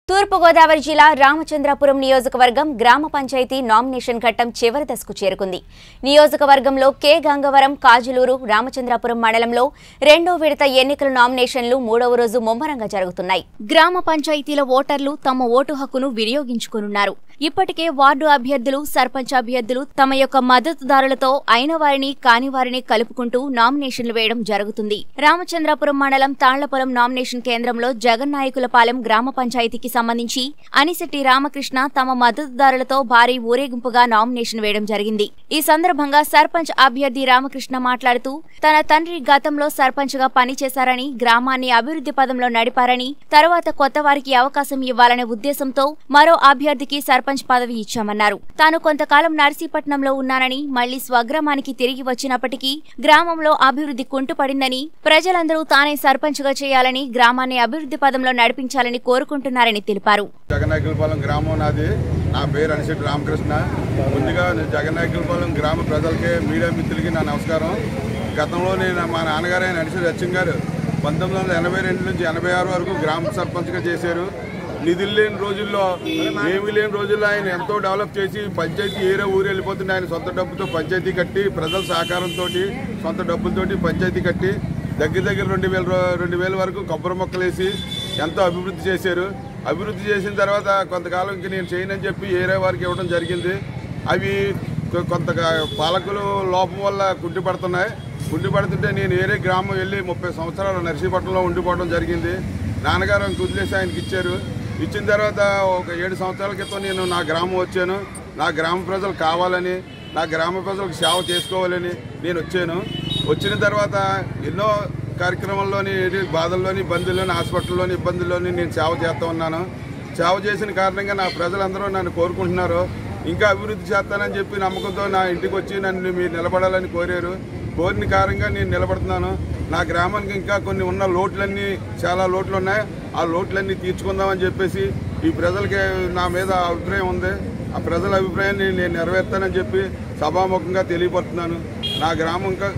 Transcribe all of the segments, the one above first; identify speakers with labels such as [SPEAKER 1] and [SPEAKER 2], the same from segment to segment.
[SPEAKER 1] తూర్పుగోదావరి జిల్లా రామచంద్రాపురం నియోజకవర్గం గ్రామ పంచాయతీ నామినేషన్ ఘట్టం చివరి దశకు చేరుకుంది నియోజకవర్గంలో కె గంగవరం కాజులూరు రామచంద్రాపురం మండలంలో రెండో విడత ఎన్నికల నామినేషన్లు మూడవ రోజు ముమ్మరంగా జరుగుతున్నాయి గ్రామ పంచాయతీల ఓటర్లు తమ ఓటు హక్కును వినియోగించుకోనున్నారు ఇప్పటికే వార్డు అభ్యర్థులు సర్పంచ్ అభ్యర్థులు తమ యొక్క మద్దతుదారులతో అయిన వారిని కాని వారిని కలుపుకుంటూ నామినేషన్లు వేయడం జరుగుతుంది రామచంద్రాపురం మండలం తాళ్లపొలం నామినేషన్ కేంద్రంలో జగన్నాయకులపాలెం గ్రామ పంచాయతీకి సంబంధించి అనిశెట్టి రామకృష్ణ తమ మద్దతుదారులతో భారీ ఊరేగింపుగా నామినేషన్ వేయడం జరిగింది ఈ సందర్భంగా సర్పంచ్ అభ్యర్థి రామకృష్ణ మాట్లాడుతూ తన తండ్రి గతంలో సర్పంచ్ గా పనిచేశారని గ్రామాన్ని అభివృద్ధి పదంలో నడిపారని తరువాత కొత్త వారికి అవకాశం ఇవ్వాలనే ఉద్దేశంతో మరో అభ్యర్థికి సర్పంచ్ పదవి ఇచ్చామన్నారు తాను కొంతకాలం నర్సీపట్నంలో ఉన్నానని మళ్లీ స్వగ్రామానికి తిరిగి వచ్చినప్పటికీ గ్రామంలో అభివృద్ధి కుంటుపడిందని ప్రజలందరూ తానే సర్పంచ్ గా చేయాలని గ్రామాన్ని అభివృద్ధి పదంలో నడిపించాలని కోరుకుంటున్నారని తెలిపారు
[SPEAKER 2] జగన్నాయకులపాలెం గ్రామం నాది నా పేరు అనిశెట్టి రామకృష్ణ ముందుగా జగన్నాయకులపాలెం గ్రామ ప్రజలకి మీడియా మిత్రులకి నా నమస్కారం గతంలో నేను మా నాన్నగారు ఆయన అనిశెట్టి రచ్చం గారు పంతొమ్మిది వందల ఎనభై రెండు నుంచి ఎనభై ఆరు వరకు గ్రామ సర్పంచ్గా చేశారు నిధులు లేని రోజుల్లో ఏమీ లేని రోజుల్లో ఆయన ఎంతో డెవలప్ చేసి పంచాయతీ ఏరే ఊరు వెళ్ళిపోతుంటే ఆయన సొంత డబ్బుతో పంచాయతీ కట్టి ప్రజల సహకారంతో సొంత డబ్బులతోటి పంచాయతీ కట్టి దగ్గర దగ్గర రెండు వేల రూ- రెండు వేల వరకు కొబ్బరి మొక్కలు వేసి ఎంతో అభివృద్ధి చేశారు అభివృద్ధి చేసిన తర్వాత కొంతకాలం ఇంక నేను చేయనని చెప్పి ఏరే వారికి ఇవ్వడం జరిగింది అవి కొ- కొంత పాలకులు లోపం వల్ల కుంటిపడుతున్నాయి కుంటిపడుతుంటే నేను ఏరే గ్రామం వెళ్ళి ముప్పై సంవత్సరాలు నర్సీపట్నంలో ఉండిపోవడం జరిగింది నాన్నగారు ఇంక వదిలేసి ఆయనకి ఇచ్చారు ఇచ్చిన తర్వాత ఒక ఏడు సంవత్సరాల క్రితం నేను నా గ్రామం వచ్చాను నా గ్రామ ప్రజలు కావాలని నా గ్రామ ప్రజలకు సేవ చేసుకోవాలని నేను వచ్చాను వచ్చిన తర్వాత ఎన్నో కార్యక్రమాల్లోని ఏది బాధల్లోని ఇబ్బందుల్లోని హాస్పిటల్లోని ఇబ్బందుల్లోని నేను సేవ చేస్తూ ఉన్నాను సేవ చేసిన కారణంగా నా ప్రజలందరూ నన్ను కోరుకుంటున్నారు ఇంకా అభివృద్ధి చేస్తానని చెప్పి నమ్మకంతో నా ఇంటికి వచ్చి నన్ను మీరు నిలబడాలని కోరారు కోరిన కారణంగా నేను నిలబడుతున్నాను నా గ్రామానికి ఇంకా కొన్ని ఉన్న లోట్లన్నీ చాలా లోట్లు ఉన్నాయి ఆ లోట్లన్నీ తీర్చుకుందామని చెప్పేసి ఈ ప్రజలకి నా మీద అభిప్రాయం ఉంది ఆ ప్రజల అభిప్రాయాన్ని నేను నెరవేర్తానని చెప్పి సభాముఖంగా తెలియపడుతున్నాను నా గ్రామం ఇంకా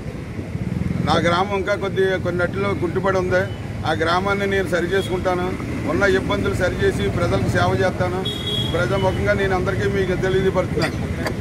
[SPEAKER 2] నా గ్రామం ఇంకా కొద్ది కొన్నిట్లో కుంటుపడి ఉంది ఆ గ్రామాన్ని నేను సరి చేసుకుంటాను ఉన్న ఇబ్బందులు సరిచేసి ప్రజలకు సేవ చేస్తాను ప్రజాముఖంగా నేను అందరికీ మీకు తెలియపడుతున్నాను